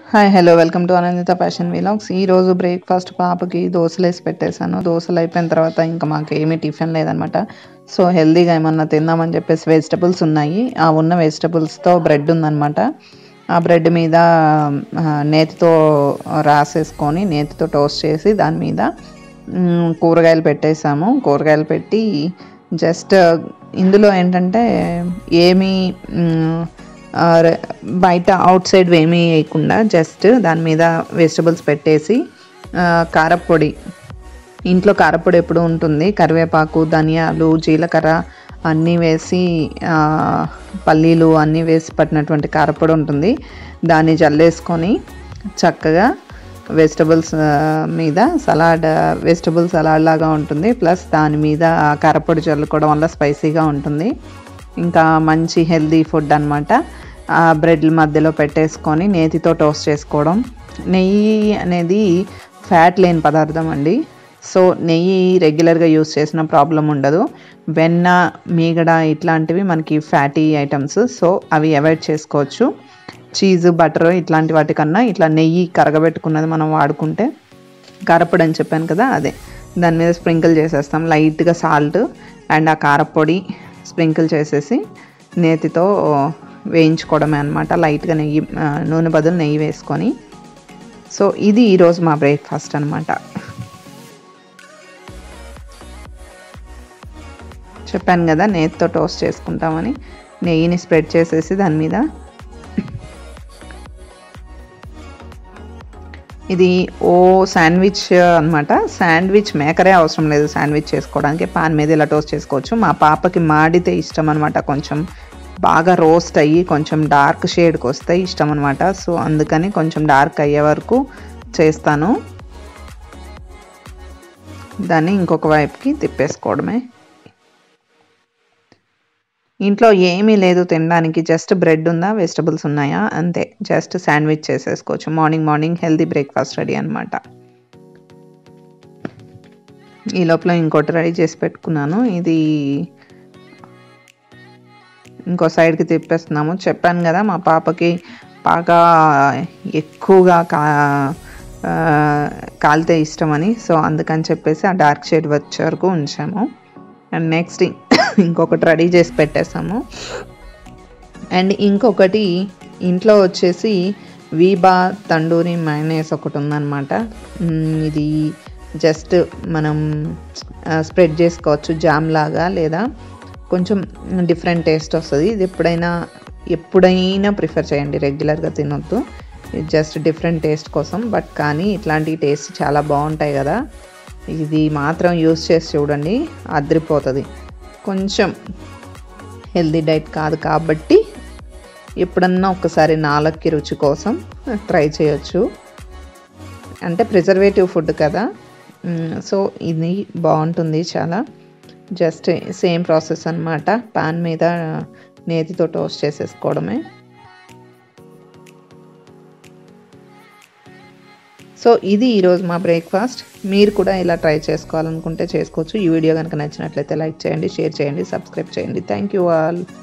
hi hello welcome to Anandita fashion vlogs ఈరోజు breakfast పాపకి దోశలు వేసి పెట్టేశాను దోశలు అయిపోయిన తర్వాత ఇంకా మాకు ఏమీ టిఫిన్ లేదనమాట సో హెల్తీగా ఏమన్నా తిందామని చెప్పేసి వెజిటబుల్స్ ఉన్నాయి ఆ ఉన్న వెజిటబుల్స్తో బ్రెడ్ ఉందన్నమాట ఆ బ్రెడ్ మీద ఆ, నేతితో రాసేసుకొని నేతితో టోస్ట్ చేసి దాని మీద మ్, కూరగాయలు పెట్టేసాము కూరగాయలు పెట్టి జస్ట్ ఇందులో ఏంటంటే ఏమీ మ్, ఆ, రె- బయట అవుట్ సైడ్ ఏమీ వేయకుండా జస్ట్ దాని మీద వెజిటబుల్స్ పెట్టేసి ఆ, కారప్పొడి ఇంట్లో కారప్పొడి ఎప్పుడు ఉంటుంది కరివేపాకు ధనియాలు జీలకర్ర అన్నీ వేసి ఆ, పల్లీలు అన్నీ వేసి పట్టినటువంటి కారప్పొడి ఉంటుంది దాన్ని జల్లేసుకొని చక్కగా వెజిటబుల్స్ మీద సలాడ్ వెజిటబుల్ సలాడ్ లాగా ఉంటుంది ప్లస్ దాని మీద ఆ కారప్పొడి చల్లుకోవడం వల్ల స్పైసీగా ఉంటుంది ఇంకా మంచి హెల్దీ ఫుడ్ అనమాట ఆ బ్రెడ్ల మధ్యలో పెట్టేసుకొని నేతితో టోస్ట్ చేసుకోవడం నెయ్యి అనేది ఫ్యాట్ లేని పదార్థం అండి సో నెయ్యి రెగ్యులర్గా యూస్ చేసిన ప్రాబ్లం ఉండదు వెన్న మీగడ ఇట్లాంటివి మనకి ఫ్యాటీ ఐటమ్స్ సో అవి అవాయిడ్ చేసుకోవచ్చు చీజ్ బటర్ ఇట్లాంటి వాటికన్నా ఇట్లా నెయ్యి కరగబెట్టుకున్నది మనం వాడుకుంటే కారపొడి అని చెప్పాను కదా అదే దాని మీద స్ప్రింకిల్ చేసేస్తాం లైట్గా సాల్ట్ అండ్ ఆ కారపొడి స్ప్రింకిల్ చేసేసి నేతితో వేయించుకోవడమే అనమాట లైట్గా నెయ్యి ఆ, నూనె బదులు నెయ్యి వేసుకొని సో ఇది ఈరోజు మా బ్రేక్ఫాస్ట్ అనమాట చెప్పాను కదా నేతితో టోస్ట్ చేసుకుంటామని నెయ్యిని స్ప్రెడ్ చేసేసి దాని మీద ఇది ఓ శాండ్విచ్ అనమాట శాండ్విచ్ మేకరే అవసరం లేదు శాండ్విచ్ చేసుకోవడానికి పాన్ మీద ఇలా టోస్ట్ చేసుకోవచ్చు మా పాపకి మాడితే ఇష్టం అనమాట కొంచెం బాగా రోస్ట్ అయ్యి కొంచెం డార్క్ షేడ్కి వస్తే ఇష్టం అనమాట సో అందుకని కొంచెం డార్క్ అయ్యే వరకు చేస్తాను దాన్ని ఇంకొక వైపుకి తిప్పేసుకోవడమే ఇంట్లో ఏమీ లేదు తినడానికి జస్ట్ బ్రెడ్ ఉందా వెజిటబుల్స్ ఉన్నాయా అంతే జస్ట్ శాండ్విచ్ చేసేసుకోవచ్చు morning morning healthy breakfast ready అనమాట ఈ లోపల ఇంకోటి రెడీ చేసి పెట్టుకున్నాను ఇది ఇంకో సైడ్కి తిప్పేస్తున్నాము చెప్పాను కదా మా పాపకి బాగా ఎక్కువగా కా ఆ, కాలితే ఇష్టమని సో అందుకని చెప్పేసి ఆ డార్క్ షేడ్ వచ్చే వరకు ఉంచాము అండ్ నెక్స్ట్ ఇంకొకటి రెడీ చేసి పెట్టేసాము అండ్ ఇంకొకటి ఇంట్లో వచ్చేసి వీబా తండూరి మైనస్ ఒకటి ఉందన్నమాట మ్, ఇది జస్ట్ మనం స్ప్రెడ్ చేసుకోవచ్చు జామ్ లాగా లేదా కొంచెం డిఫరెంట్ టేస్ట్ వస్తుంది ఇది ఎప్పుడైనా ఎప్పుడైనా ప్రిఫర్ చేయండి రెగ్యులర్గా తినొద్దు ఇది జస్ట్ డిఫరెంట్ టేస్ట్ కోసం బట్ కానీ ఇట్లాంటి టేస్ట్ చాలా బాగుంటాయి కదా ఇది మాత్రం యూస్ చేసి చూడండి అదిరిపోతుంది కొంచెం హెల్దీ డైట్ కాదు కాబట్టి ఎప్పుడన్నా ఒకసారి నాలుగుకి రుచి కోసం ట్రై చేయొచ్చు అంటే ప్రిజర్వేటివ్ ఫుడ్ కదా మ్, సో ఇది బాగుంటుంది చాలా జస్ట్ సేమ్ ప్రాసెస్ అనమాట పాన్ మీద నేతితో టోస్ట్ చేసేసుకోవడమే సో ఇది ఈరోజు మా బ్రేక్ఫాస్ట్ మీరు కూడా ఇలా ట్రై చేసుకోవాలనుకుంటే చేసుకోవచ్చు ఈ వీడియో కనుక నచ్చినట్లయితే లైక్ చేయండి షేర్ చేయండి సబ్స్క్రైబ్ చేయండి థ్యాంక్ యూ ఆల్